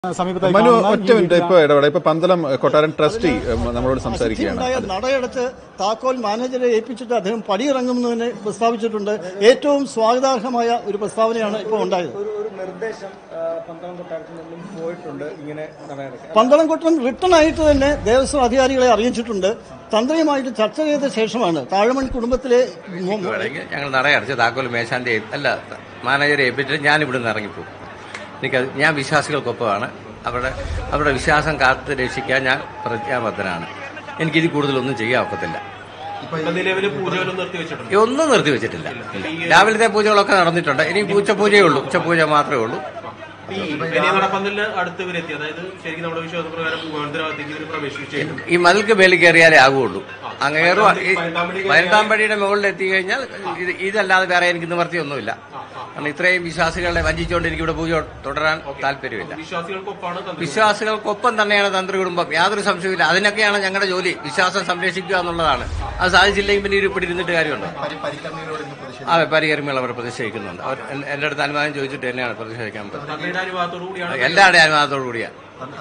സമീപത്തായി മനു കാണുന്ന ഒറ്റ ഈ മിനിറ്റ് ഇപ്പൊ ഇടപെടെ ഇപ്പൊ പന്തളം കൊട്ടാരൻ ട്രസ്റ്റി ഏ, നമ്മളോട് സംസാരിക്കുകയാണ് ഉണ്ടായ നടയടച്ച് താക്കോൽ മാനേജരെ ഏൽപ്പിച്ചിട്ട് അദ്ദേഹം പടിയിറങ്ങുമെന്ന് തന്നെ പ്രസ്താവിച്ചിട്ടുണ്ട് ഏറ്റവും സ്വാഗതാർഹമായ ഒരു പ്രസ്താവനയാണ് ഇപ്പോൾ ഉണ്ടായത് ഒരു ഒരു നിർദ്ദേശം ആ, പന്തളം കൊട്ടാരത്തിൽ നിന്നും പോയിട്ടുണ്ട് ഇങ്ങനെ നടയടക്കാൻ പന്തളംകൊട്ടം റിട്ടേൺ ആയിട്ട് തന്നെ ദേവസ്വം അധികാരികളെ അറിയിച്ചിട്ടുണ്ട് തന്ത്രിയുമായിട്ട് ചർച്ച ചെയ്ത ശേഷമാണ് താഴമൺ കുടുംബത്തിലെ മു- വേണമെങ്കിൽ ഞങ്ങൾ നടയടച്ച് താക്കോൽ മേശാന്റെ ഏൽ- അല്ല മാനേജറെ ഏൽപ്പിച്ചിട്ട് ഞാൻ ഇവിടുന്ന് ഇറങ്ങിപ്പോകും എനിക്കത് ഞാൻ വിശ്വാസികൾക്കൊപ്പമാണ് അവരുടെ അവരുടെ വിശ്വാസം കാത്ത് രക്ഷിക്കാൻ ഞാൻ പ്രതിജ്ഞാബദ്ധനാണ് എനിക്കിത് കൂടുതലൊന്നും ചെയ്യാൻ ഒക്കത്തില്ല നിലവിലെ പൂജകളും നിർത്തിവെച്ചിട്ടുണ്ട് ഒന്നും നിർത്തിവെച്ചിട്ടില്ല രാവിലത്തെ പൂജകളൊക്കെ നടന്നിട്ടുണ്ട് ഇനി ഉച്ചപൂജയേ ഉള്ളൂ ഉച്ചപൂജ മാത്രമേ ഉള്ളൂ ഈ വലിയ നടപ്പന്തലിന് അടുത്ത് വരെ എത്തി അതായത് ശരിക്കും നമ്മുടെ വിശ്വാസപ്രകാരം മന്ദിരത്തേക്ക് ഇതിന് പ്രവേശിച്ചു ഈ മതിൽക്ക് മേലിൽ കയറിയാലേ ആകുള്ളൂ അങ്ങേറും പതിനെട്ടാം പടിയുടെ മുകളിൽ എത്തിക്കഴിഞ്ഞാൽ ഇത് ഇതല്ലാതെ വേറെ എനിക്ക് നിവർത്തിയൊന്നുമില്ല കാരണം ഇത്രയും വിശ്വാസികളെ വഞ്ചിച്ചുകൊണ്ട് എനിക്ക് ഇവിടെ പൂജ തുടരാൻ താല്പര്യമില്ല വിശ്വാസികൾക്കൊപ്പമാണ് തന്ത്രി വിശ്വാസികൾക്കൊപ്പം തന്നെയാണ് തന്ത്രി കുടുംബം യാതൊരു സംശയമില്ല അതിനൊക്കെയാണ് ഞങ്ങളുടെ ജോലി വിശ്വാസം സംരക്ഷിക്കുക എന്നുള്ളതാണ് അത് സാധിച്ചില്ലെങ്കിൽ പിന്നെ ഇവിടെ ഇരുന്നിട്ട് കാര്യമുണ്ടോ അതെ പരികർമ്മികൾ അവർ പ്രതിഷേധിക്കുന്നുണ്ട് അവർ എൻ- എന്റെ അടുത്ത് അനുവാദം ചോദിച്ചിട്ട് തന്നെയാണ് പ്രതിഷേധിക്കാൻ പറ്റുന്നത് തന്ത്രിയുടെ അനുവാദത്തോടു കൂടിയാണ് എല്ലാവരുടെയും അനുവാദത്തോടു കൂടിയാണ്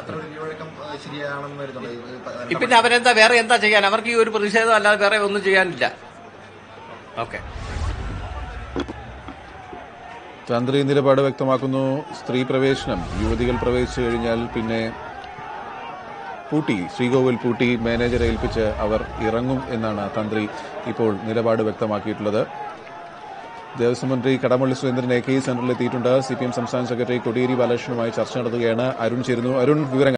ഈ പിന്നെ അവരെന്താ വേറെ എന്താ ചെയ്യാൻ അവർക്ക് ഈ ഒരു പ്രതിഷേധം അല്ലാതെ വേറെ ഒന്നും ചെയ്യാനില്ല ഓക്കെ തന്ത്രി നിലപാട് വ്യക്തമാക്കുന്നു സ്ത്രീ പ്രവേശനം യുവതികൾ പ്രവേശിച്ചു കഴിഞ്ഞാൽ പിന്നെ പൂട്ടി ശ്രീകോവിൽ പൂട്ടി മാനേജറെ ഏൽപ്പിച്ച് അവർ ഇറങ്ങും എന്നാണ് തന്ത്രി ഇപ്പോൾ നിലപാട് വ്യക്തമാക്കിയിട്ടുള്ളത് ദേവസ്വം മന്ത്രി കടമള്ളി സുരേന്ദ്രൻ എ കെ സെന്ററിൽ എത്തിയിട്ടുണ്ട് സി പി എം സംസ്ഥാന സെക്രട്ടറി കൊടിയേരി ബാലകൃഷ്ണനുമായി ചർച്ച നടത്തുകയാണ് അരുൺ ചേരുന്നു അരുൺ വിവരങ്ങൾ